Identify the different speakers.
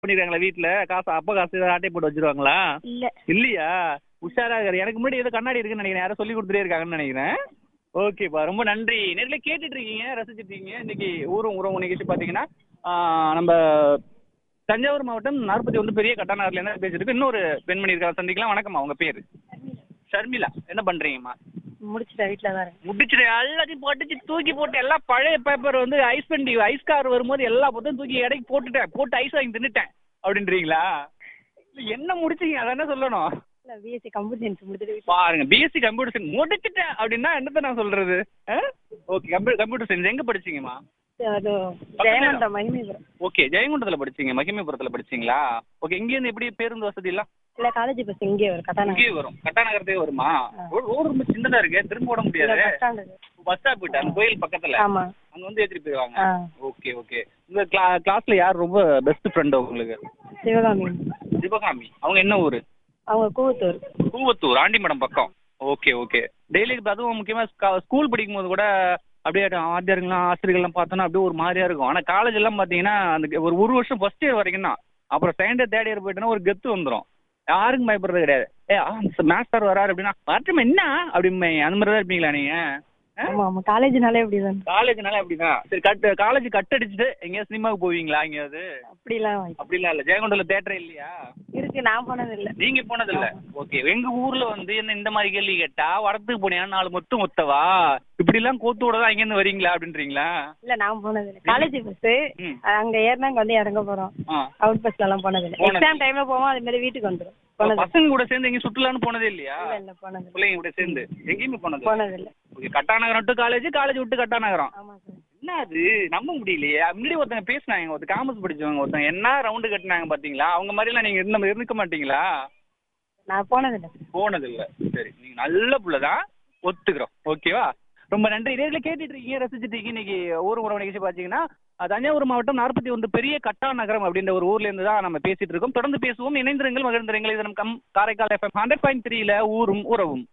Speaker 1: பண்ணிருக்காங்களா வீட்ல காசு அப்பா காசு ஏதாவது ஆட்டை போட்டு வச்சிருவாங்களா
Speaker 2: இல்ல
Speaker 1: இல்லையா உஷாரா இருக்காரு எனக்கு முன்னாடி ஏதோ கண்ணாடி இருக்குன்னு நினைக்கிறேன் யாரோ சொல்லி கொடுத்துட்டே இருக்காங்கன்னு நினைக்கிறேன் ஓகேப்பா ரொம்ப நன்றி நேர்ல கேட்டுட்டு இருக்கீங்க ரசிச்சிட்டு இருக்கீங்க இன்னைக்கு ஊரும் உறவு நிகழ்ச்சி பாத்தீங்கன்னா ஆஹ், நம்ம தஞ்சாவூர் மாவட்டம் நாற்பத்தி ஒன்று பெரிய கட்டாநகர்ல இருந்து பேசிட்டு இன்னொரு பெண்மணி இருக்காங்க சந்திக்கலாம் வணக்கம்மா உங்க பேரு ஷர்மிளா என்ன பண்றீங்கம்மா
Speaker 2: முடிச்சிட்ட வீட்டுல தான் இருக்கேன்
Speaker 1: முடிச்சுட்டு எல்லாத்தையும் போட்டுச்சு தூக்கி போட்டு எல்லாம் பழைய பேப்பர் வந்து ஐஸ் பண்ணி ஐஸ் கார் வரும்போது எல்லா பொத்தையும் தூக்கி இடைக்கு போட்டுட்டேன் போட்டு ஐஸ் வாங்கி தின்னுட்டேன் அப்படின்றீங்களா இல்ல, என்ன முடிச்சீங்க அதை என்ன சொல்லணும்
Speaker 2: இல்ல பிஎஸ்சி கம்ப்யூட்டர் சயின்ஸ் முடிச்சிட்டு வீட்டுல
Speaker 1: பாருங்க பிஎஸ்சி கம்ப்யூட்டர் சயின்ஸ் முடிச்சிட்டேன் அப்படின்னா என்னத்த நான் சொல்றது ஓகே கம்ப்யூட்டர் கம்ப்யூட்டர் சயின்ஸ் எங்க படிச்சீங்கம்மா
Speaker 2: அது ஜெயங்கொண்ட மகிமைபுரம்
Speaker 1: ஓகே ஜெயங்கொண்டத்துல படிச்சீங்க மகிமைபுரத்துல படிச்சீங்களா ஓகே இங்க இருந்து எப்படி பேருந்து வசதி எல்லாம்
Speaker 2: இல்ல காலேஜ் பஸ் இங்கே வரும் கட்டாணம்
Speaker 1: இங்கேயே வரும் கட்டாநகரத்தே வருமா ரோடு ரோடு ரொம்ப சின்னதா இருக்கு திரும்ப ஓட முடியாது
Speaker 2: பஸ் ஸ்டாண்ட்
Speaker 1: பஸ் ஸ்டாப் கிட்ட அந்த கோயில் பக்கத்துல
Speaker 2: ஆமா
Speaker 1: அங்க வந்து ஏத்திட்டு போயிருவாங்க
Speaker 2: ஆ
Speaker 1: ஓகே ஓகே உங்க கிளா கிளாஸ்ல யார் ரொம்ப பெஸ்ட் ஃப்ரெண்ட் உங்களுக்கு
Speaker 2: சிவகாமி
Speaker 1: சிவகாமி அவங்க என்ன ஊரு
Speaker 2: அவங்க கூவத்தூர்
Speaker 1: கூவத்தூர் ஆண்டிமடம் பக்கம் ஓகே ஓகே டெய்லி அதுவும் முக்கியமா ஸ்கா- ஸ்கூல் படிக்கும் போது கூட அப்படியே ஆசிரியர்கள்லாம் ஆசிரியர்கள்லாம் பார்த்தோன்னா அப்படியே ஒரு மாதிரியா இருக்கும் ஆனா காலேஜ் எல்லாம் பாத்தீங்கன்னா அந்த ஒரு ஒரு வருஷம் ஃபர்ஸ்ட் இயர் வரைக்கும் தான் அப்புறம் செகண்ட் இயர் தேர்ட் இயர் போயிட்டோன்னா ஒரு கெத்து வந்துரும் யாருக்கும் பயப்படுறது கிடையாது ஏ மேத்ஸ் சார் வராரு அப்படின்னா வரட்டும் என்ன அப்படிமே அந்த மாதிரி தான் இருப்பீங்களா நீங்க
Speaker 2: ஆமா ஆமா காலேஜ்னாலே அப்படிதான்
Speaker 1: காலேஜ்னால அப்படிதான் சரி கட் காலேஜ் கட் அடிச்சுட்டு எங்கேயாவது சினிமாவுக்கு போவீங்களா எங்கேயாவது
Speaker 2: அப்படிலாம் வாய்ப்பு.
Speaker 1: அப்படிலாம் இல்ல ஜெயங்கொண்டல தேட்டர் இல்லையா
Speaker 2: இருக்கு நான் போனது இல்ல
Speaker 1: நீங்க போனது இல்ல ஓகே எங்க ஊர்ல வந்து என்ன இந்த மாதிரி கேள்வி கேட்டா வரத்துக்கு போனியா நாலு மொத்தம் மொத்தவா இப்படி எல்லாம் கோத்தோட தான் இங்க இருந்து வரீங்களா அப்படின்றீங்களா
Speaker 2: இல்ல நான் போனது இல்ல காலேஜ் பஸ்
Speaker 1: ம்.
Speaker 2: அங்க ஏறினா அங்க வந்து இறங்க போறோம்
Speaker 1: ஆ.
Speaker 2: அவுட் பஸ்ல எல்லாம் போனது இல்ல
Speaker 1: போனது
Speaker 2: எக்ஸாம் டைம்ல போவோம் அதே மாதிரி வீட்டுக்கு வந்துரும் போனது
Speaker 1: பசங்க கூட சேர்ந்து எங்க சுற்றுலான்னு போனதே இல்லையா
Speaker 2: இல்ல இல்ல போனது இல்ல
Speaker 1: பிள்ளைங்க கூட சேர்ந்து எங்கேயுமே போனது
Speaker 2: போனது இல்ல
Speaker 1: okay Kattanagaram to college college விட்டு கட்டாநகரம்
Speaker 2: ஆமா சார்
Speaker 1: என்ன அது நம்ப முடியலையே முன்னாடி ஒருத்தங்க பேசினாங்க ஒருத்தர் காமர்ஸ் படிச்சவங்க ஒருத்தங்க என்ன ரவுண்டு கட்டினாங்க பாத்தீங்களா அவங்க மாதிரி எல்லாம் நீங்க இருந்த இருக்க மாட்டீங்களா
Speaker 2: நான் போனது இல்ல
Speaker 1: போனது இல்ல சரி நீங்க நல்ல புள்ள தான் ஒத்துக்கிறோம் ஓகேவா ரொம்ப நன்றி நேரில் கேட்டுட்டு இருக்கீங்க ரசிச்சுட்டு இருக்கீங்க இன்னைக்கு ஊர் உறவு நிகழ்ச்சி பார்த்தீங்கன்னா அஹ், தஞ்சாவூர் மாவட்டம் நாற்பத்தி ஒன்று பெரிய கட்டா நகரம் அப்படின்ற ஒரு ஊர்ல இருந்து தான் நம்ம பேசிட்டு இருக்கோம் தொடர்ந்து பேசுவோம் இணைந்திருங்கள் மகிழ்ந்திருங்கள் இது நம் கம் காரைக்கால் எஃப்எம் ஹண்ட்ரட் பாயிண்ட் த்ரீல ஊரும் உறவும்